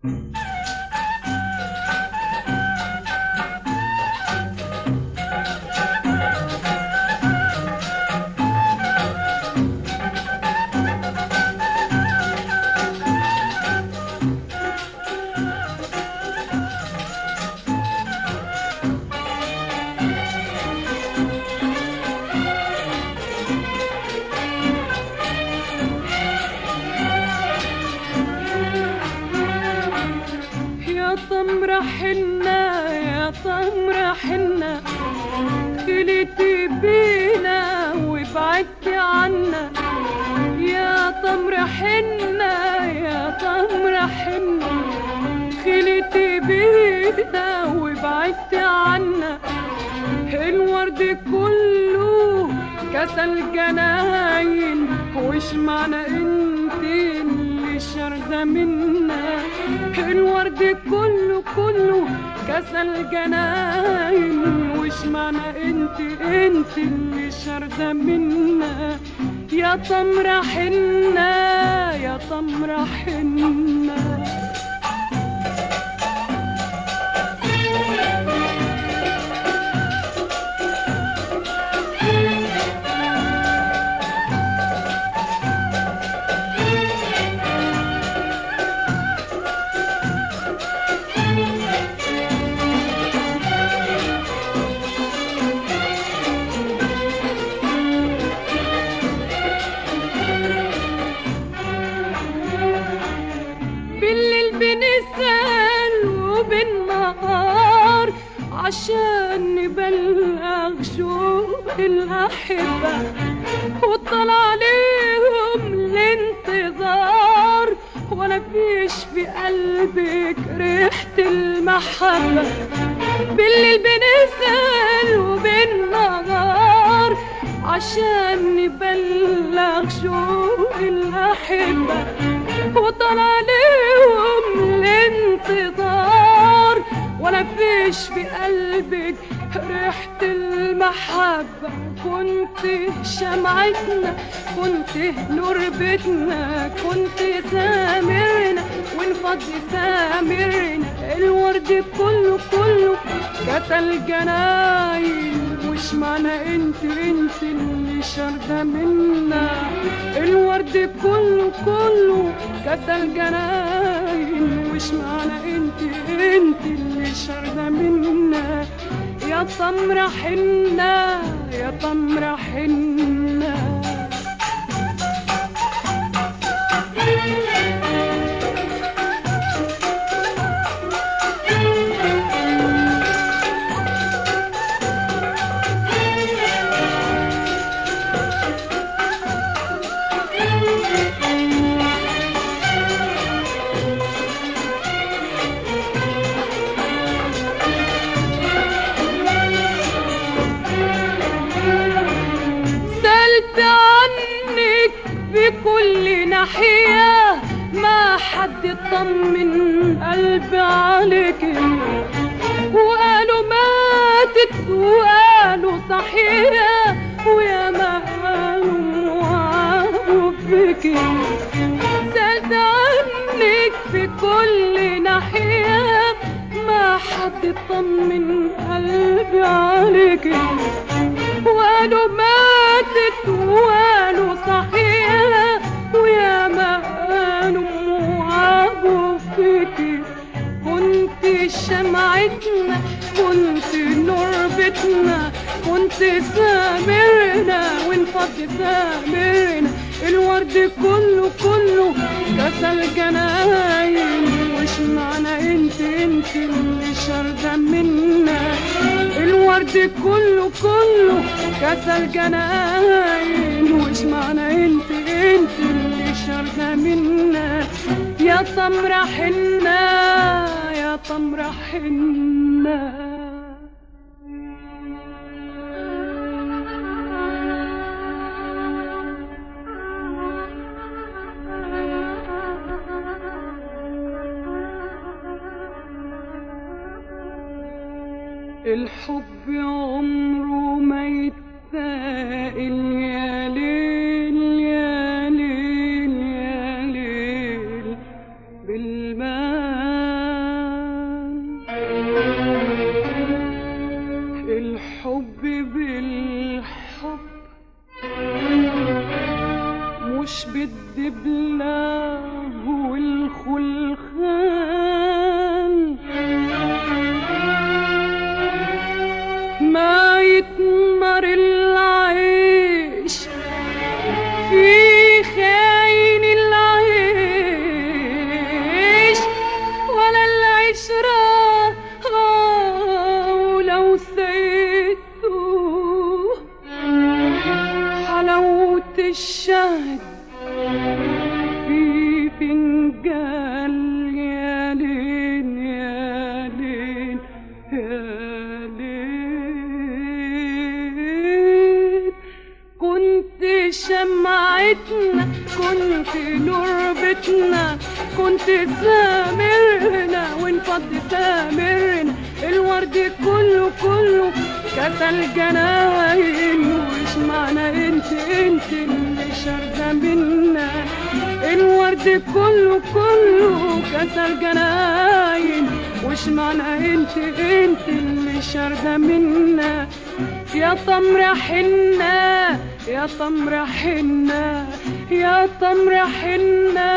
يا تمر حنا يا تمر حنا خليتي بينا وبعدت عنا يا تمر حنا يا تمر حنا خليتي بينا وبعدت عنا الورد كله كسل جناين وش معنى انت اللي شارده منا الورد كله كله كسل جناين وش معنى انت انت اللي شارده منا يا تمر حنا يا تمر حنا بالليل بنسأل وبالنهار عشان نبلغ شوق الأحبة وطلع عليهم الانتظار ولا فيش في قلبك ريحة المحبة بالليل بنسأل وبالنهار عشان نبلغ شوق الأحبة وطلع عليهم الانتظار ولا فيش في قلبك ريحة المحبة كنت شمعتنا كنت نور بيتنا كنت سامرنا وانفض سامرنا الورد كله كله كتل جناين وش معنى انت انت اللي شارده منا الورد كله كله كتل جناين وش معنى انت انت اللي شارده منا يا تمر حنا يا تمر حنا سألت عنك بكل ناحية ما حد طمن قلبي عليك وقالوا ماتت وقالوا صحيح ويا ما قالوا وعاروا فيك سألت عنك في كل ناحية ما حد طمن قلبي عليك وقالوا ماتت وقالوا صحيح ويا ما قالوا وعابوا فيكي كنت شمعتنا كنت نور بيتنا كنت سامرنا وانفض سامرنا الورد كله كله كسل جناين وش معنى انت انت اللي شارده منا الورد كله كله كسل جناين وش معنى انت انت اللي شارده منا يا تمر حنا يا تمر حنا الحب عمره ما يتسائل يا ليل يا ليل يا ليل بالمال بيتنا كنت نور بيتنا كنت سامرنا وانفض سامرنا الورد كله كله كسل جناين وش معنى انت انت اللي شارده منا الورد كله كله كسل جناين وش معنى انت انت اللي شارده منا يا تمر حنة يا تمر حنة يا تمر حنة